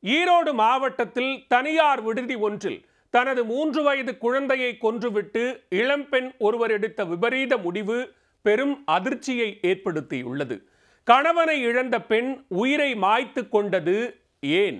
ஈரோடு மாவட்டத்தில் தனியார் விடுதி ஒன்றில் தனது மூன்று வயது குழந்தையை கொன்றுவிட்டு இளம்பெண் ஒருவர் எடுத்த விபரீத முடிவு பெரும் அதிர்ச்சியை ஏற்படுத்தியுள்ளது கணவனை இழந்த பெண் உயிரை மாய்த்து கொண்டது ஏன்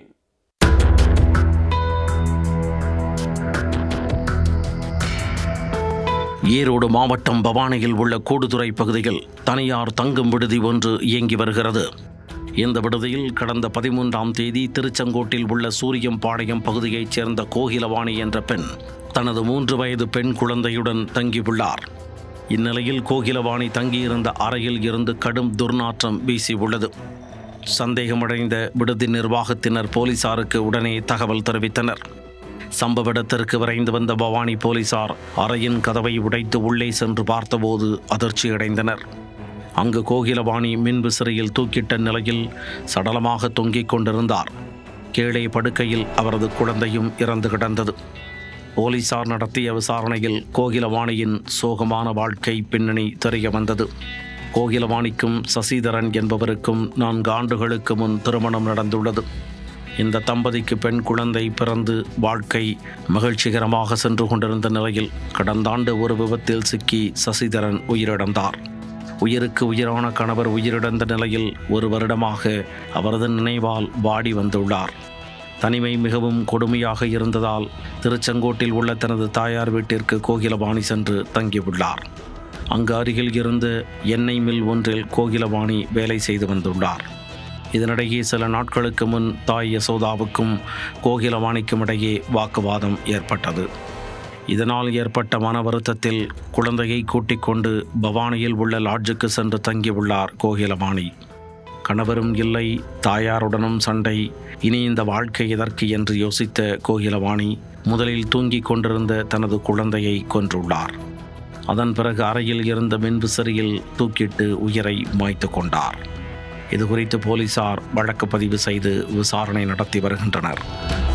ஈரோடு மாவட்டம் பவானியில் உள்ள கூடுதுறை பகுதியில் தனியார் தங்கும் விடுதி ஒன்று இயங்கி வருகிறது இந்த விடுதியில் கடந்த பதிமூன்றாம் தேதி திருச்செங்கோட்டில் உள்ள சூரியம்பாளையம் பகுதியைச் சேர்ந்த கோகிலவாணி என்ற பெண் தனது மூன்று வயது பெண் குழந்தையுடன் தங்கியுள்ளார் இந்நிலையில் கோகிலவாணி தங்கியிருந்த அறையில் இருந்து கடும் துர்நாற்றம் வீசி உள்ளது சந்தேகமடைந்த விடுதி நிர்வாகத்தினர் போலீசாருக்கு உடனே தகவல் தெரிவித்தனர் சம்பவ இடத்திற்கு விரைந்து வந்த பவானி போலீசார் அறையின் கதவை உடைத்து உள்ளே சென்று பார்த்தபோது அதிர்ச்சியடைந்தனர் அங்கு கோகிலவாணி மின் விசிறியில் தூக்கிட்ட நிலையில் சடலமாக தொங்கிக் கொண்டிருந்தார் கீழே படுக்கையில் அவரது குழந்தையும் இறந்து கிடந்தது போலீசார் நடத்திய விசாரணையில் கோகிலவாணியின் சோகமான வாழ்க்கை பின்னணி தெரிய வந்தது கோகிலவாணிக்கும் சசிதரன் என்பவருக்கும் நான்கு ஆண்டுகளுக்கு முன் திருமணம் நடந்துள்ளது இந்த தம்பதிக்கு பெண் குழந்தை பிறந்து வாழ்க்கை மகிழ்ச்சிகரமாக சென்று கொண்டிருந்த நிலையில் கடந்த ஆண்டு ஒரு விபத்தில் சிக்கி சசிதரன் உயிரிழந்தார் உயிருக்கு உயிரான கணவர் உயிரிழந்த நிலையில் ஒரு வருடமாக அவரது நினைவால் வாடி வந்துள்ளார் தனிமை மிகவும் கொடுமையாக இருந்ததால் திருச்செங்கோட்டில் உள்ள தனது தாயார் வீட்டிற்கு கோகிலவாணி சென்று தங்கியுள்ளார் அங்கு அருகில் இருந்த எண்ணெய் மில் ஒன்றில் கோகிலவாணி வேலை செய்து வந்துள்ளார் இதனிடையே சில நாட்களுக்கு முன் தாய் யசோதாவுக்கும் கோகிலவாணிக்கும் இடையே வாக்குவாதம் ஏற்பட்டது இதனால் ஏற்பட்ட மன வருத்தத்தில் குழந்தையை கூட்டிக் கொண்டு பவானியில் உள்ள லாட்ஜுக்கு சென்று தங்கியுள்ளார் கோகிலவாணி கணவரும் இல்லை தாயாருடனும் சண்டை இனி இந்த வாழ்க்கை எதற்கு என்று யோசித்த கோகிலவாணி முதலில் தூங்கிக் கொண்டிருந்த தனது குழந்தையை கொன்றுள்ளார் அதன் பிறகு அறையில் இருந்த மின்விசிறியில் தூக்கிட்டு உயிரை மாய்த்து கொண்டார் இது குறித்து போலீசார் வழக்கு பதிவு செய்து விசாரணை நடத்தி வருகின்றனர்